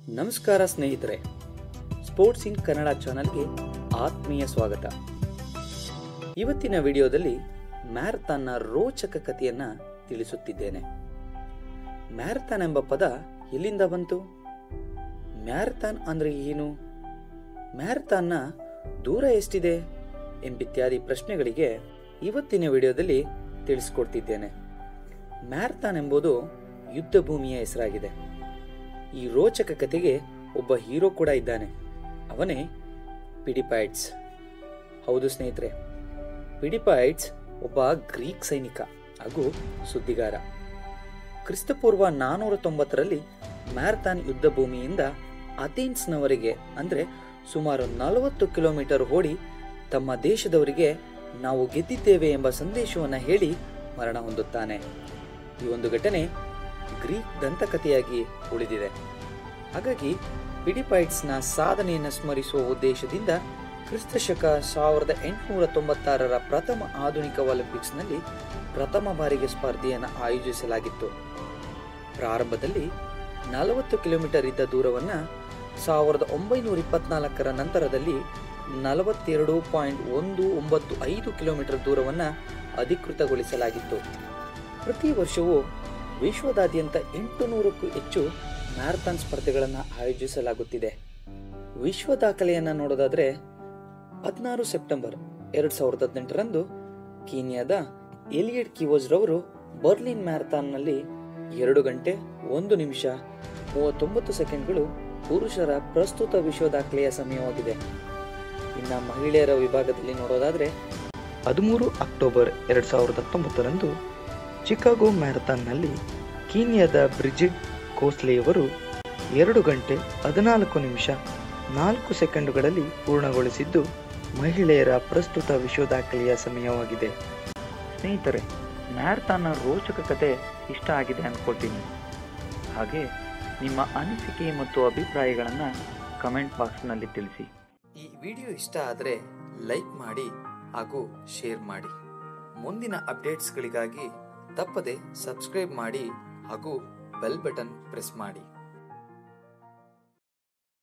ನಮಸ್ಕಾರ ಸ್ನೇಹಿತರೆ ಸ್ಪೋರ್ಟ್ಸ್ ಇನ್ ಕನ್ನಡ ಚಾನಲ್ಗೆ ಆತ್ಮೀಯ ಸ್ವಾಗತ ಇವತ್ತಿನ ವಿಡಿಯೋದಲ್ಲಿ ಮ್ಯಾರಥಾನ್ನ ರೋಚಕ ಕಥೆಯನ್ನ ತಿಳಿಸುತ್ತಿದ್ದೇನೆ ಮ್ಯಾರಥಾನ್ ಎಂಬ ಪದ ಎಲ್ಲಿಂದ ಬಂತು ಮ್ಯಾರಥಾನ್ ಅಂದ್ರೆ ಏನು ಮ್ಯಾರಥಾನ್ನ ದೂರ ಎಷ್ಟಿದೆ ಎಂಬಿತ್ಯಾದಿ ಪ್ರಶ್ನೆಗಳಿಗೆ ಇವತ್ತಿನ ವಿಡಿಯೋದಲ್ಲಿ ತಿಳಿಸ್ಕೊಡ್ತಿದ್ದೇನೆ ಮ್ಯಾರಥಾನ್ ಎಂಬುದು ಯುದ್ಧ ಭೂಮಿಯ ಹೆಸರಾಗಿದೆ ಈ ರೋಚಕ ಕಥೆಗೆ ಒಬ್ಬ ಹೀರೋ ಕೂಡ ಇದ್ದಾನೆ ಅವನೇ ಪಿಡಿಪೈಡ್ಸ್ ಹೌದು ಸ್ನೇಹಿತರೆ ಪಿಡಿಪೈಡ್ಸ್ ಒಬ್ಬ ಗ್ರೀಕ್ ಸೈನಿಕ ಹಾಗೂ ಸುದ್ದಿಗಾರ ಕ್ರಿಸ್ತಪೂರ್ವ ನಾನೂರ ತೊಂಬತ್ತರಲ್ಲಿ ಮ್ಯಾರಥಾನ್ ಯುದ್ಧ ಭೂಮಿಯಿಂದ ಅಥೆನ್ಸ್ನವರೆಗೆ ಅಂದರೆ ಸುಮಾರು ನಲವತ್ತು ಕಿಲೋಮೀಟರ್ ಓಡಿ ತಮ್ಮ ದೇಶದವರಿಗೆ ನಾವು ಗೆದ್ದಿದ್ದೇವೆ ಎಂಬ ಸಂದೇಶವನ್ನು ಹೇಳಿ ಮರಣ ಹೊಂದುತ್ತಾನೆ ಈ ಒಂದು ಘಟನೆ ಗ್ರೀಕ್ ದಂತಕಥೆಯಾಗಿ ಉಳಿದಿದೆ ಹಾಗಾಗಿ ಪಿಡಿಪೈಟ್ಸ್ನ ಸಾಧನೆಯನ್ನು ಸ್ಮರಿಸುವ ಉದ್ದೇಶದಿಂದ ಕ್ರಿಸ್ತಶಕ ಸಾವಿರದ ಎಂಟುನೂರ ತೊಂಬತ್ತಾರರ ಪ್ರಥಮ ಆಧುನಿಕ ಒಲಿಂಪಿಕ್ಸ್ನಲ್ಲಿ ಪ್ರಥಮ ಬಾರಿಗೆ ಸ್ಪರ್ಧೆಯನ್ನು ಆಯೋಜಿಸಲಾಗಿತ್ತು ಪ್ರಾರಂಭದಲ್ಲಿ ನಲವತ್ತು ಕಿಲೋಮೀಟರ್ ಇದ್ದ ದೂರವನ್ನು ಸಾವಿರದ ಒಂಬೈನೂರ ಇಪ್ಪತ್ನಾಲ್ಕರ ನಂತರದಲ್ಲಿ ನಲವತ್ತೆರಡು ಪಾಯಿಂಟ್ ಒಂದು ಒಂಬತ್ತು ಐದು ಕಿಲೋಮೀಟರ್ ದೂರವನ್ನು ಅಧಿಕೃತಗೊಳಿಸಲಾಗಿತ್ತು ಪ್ರತಿ ವರ್ಷವೂ ವಿಶ್ವದಾದ್ಯಂತ ಎಂಟು ನೂರಕ್ಕೂ ಹೆಚ್ಚು ಮ್ಯಾರಥಾನ್ ಸ್ಪರ್ಧೆಗಳನ್ನು ಆಯೋಜಿಸಲಾಗುತ್ತಿದೆ ವಿಶ್ವ ದಾಖಲೆಯನ್ನು ನೋಡೋದಾದ್ರೆ ಹದಿನಾರು ಸೆಪ್ಟೆಂಬರ್ ಎರಡ್ ಸಾವಿರದ ಹದಿನೆಂಟರಂದು ಕೀನ್ಯಾದ ಎಲಿಯಡ್ ಕಿವೋಸ್ ರವರು ಬರ್ಲಿನ್ ಮ್ಯಾರಥಾನ್ನಲ್ಲಿ ಎರಡು ಗಂಟೆ ಒಂದು ನಿಮಿಷ ಮೂವತ್ತೊಂಬತ್ತು ಸೆಕೆಂಡ್ಗಳು ಪುರುಷರ ಪ್ರಸ್ತುತ ವಿಶ್ವ ದಾಖಲೆಯ ಸಮಯವಾಗಿದೆ ಇನ್ನ ಮಹಿಳೆಯರ ವಿಭಾಗದಲ್ಲಿ ನೋಡೋದಾದ್ರೆ ಹದಿಮೂರು ಅಕ್ಟೋಬರ್ ಎರಡ್ ಸಾವಿರದ ಹತ್ತೊಂಬತ್ತರಂದು ಚಿಕಾಗೋ ಮ್ಯಾರಥಾನ್ನಲ್ಲಿ ಕೀನ್ಯಾದ ಬ್ರಿಜಿಡ್ ಕೋಸ್ಲೆಯವರು ಎರಡು ಗಂಟೆ ಹದಿನಾಲ್ಕು ನಿಮಿಷ ನಾಲ್ಕು ಸೆಕೆಂಡುಗಳಲ್ಲಿ ಪೂರ್ಣಗೊಳಿಸಿದ್ದು ಮಹಿಳೆಯರ ಪ್ರಸ್ತುತ ವಿಶ್ವ ದಾಖಲೆಯ ಸಮಯವಾಗಿದೆ ಸ್ನೇಹಿತರೆ ಮ್ಯಾರಥಾನ್ನ ರೋಚಕ ಕತೆ ಇಷ್ಟ ಆಗಿದೆ ಅನ್ಕೊಳ್ತೀನಿ ಹಾಗೆ ನಿಮ್ಮ ಅನಿಸಿಕೆ ಮತ್ತು ಅಭಿಪ್ರಾಯಗಳನ್ನು ಕಮೆಂಟ್ ಬಾಕ್ಸ್ನಲ್ಲಿ ತಿಳಿಸಿ ಈ ವಿಡಿಯೋ ಇಷ್ಟ ಆದರೆ ಲೈಕ್ ಮಾಡಿ ಹಾಗೂ ಶೇರ್ ಮಾಡಿ ಮುಂದಿನ ಅಪ್ಡೇಟ್ಸ್ಗಳಿಗಾಗಿ ತಪ್ಪದೆ ಸಬ್ಸ್ಕ್ರೈಬ್ ಮಾಡಿ ಹಾಗೂ ಬೆಲ್ ಬಟನ್ ಪ್ರೆಸ್ ಮಾಡಿ